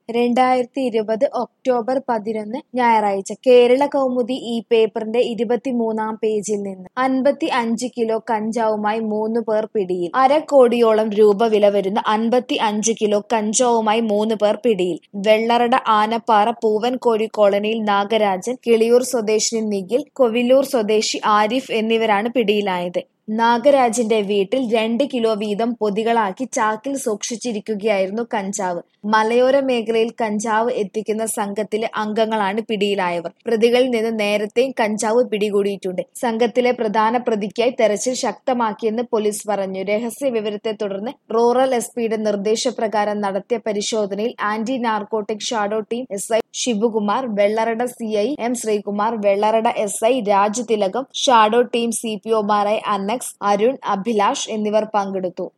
രണ്ടായിരത്തി ഇരുപത് ഒക്ടോബർ പതിനൊന്ന് ഞായറാഴ്ച കേരള കൗമുദി ഈ പേപ്പറിന്റെ ഇരുപത്തിമൂന്നാം പേജിൽ നിന്ന് അൻപത്തി അഞ്ച് കിലോ കഞ്ചാവുമായി മൂന്ന് പേർ പിടിയിൽ അര കോടിയോളം രൂപ വില വരുന്ന അൻപത്തി അഞ്ച് കിലോ കഞ്ചാവുമായി മൂന്ന് പേർ പിടിയിൽ വെള്ളറട ആനപ്പാറ പൂവൻകോഴി കോളനിയിൽ നാഗരാജൻ കിളിയൂർ സ്വദേശിനി നിഖിൽ കൊവിലൂർ സ്വദേശി ആരിഫ് എന്നിവരാണ് പിടിയിലായത് നാഗരാജിന്റെ വീട്ടിൽ രണ്ട് കിലോ വീതം പൊതികളാക്കി ചാക്കിൽ സൂക്ഷിച്ചിരിക്കുകയായിരുന്നു കഞ്ചാവ് മലയോര മേഖലയിൽ കഞ്ചാവ് എത്തിക്കുന്ന സംഘത്തിലെ അംഗങ്ങളാണ് പിടിയിലായവർ പ്രതികളിൽ നിന്ന് നേരത്തെയും കഞ്ചാവ് പിടികൂടിയിട്ടുണ്ട് സംഘത്തിലെ പ്രധാന പ്രതിക്കായി തെരച്ചിൽ ശക്തമാക്കിയെന്ന് പോലീസ് പറഞ്ഞു രഹസ്യ വിവരത്തെ തുടർന്ന് റൂറൽ എസ് പിയുടെ നിർദ്ദേശപ്രകാരം നടത്തിയ പരിശോധനയിൽ anti narcotic shadow team S I Sivakumar Vellarada C I M Sreekumar Vellarada S I Raju Thilakam shadow team C P ഒമാരായ അന്നക്സ് അരുൺ അഭിലാഷ് എന്നിവർ പങ്കെടുത്തു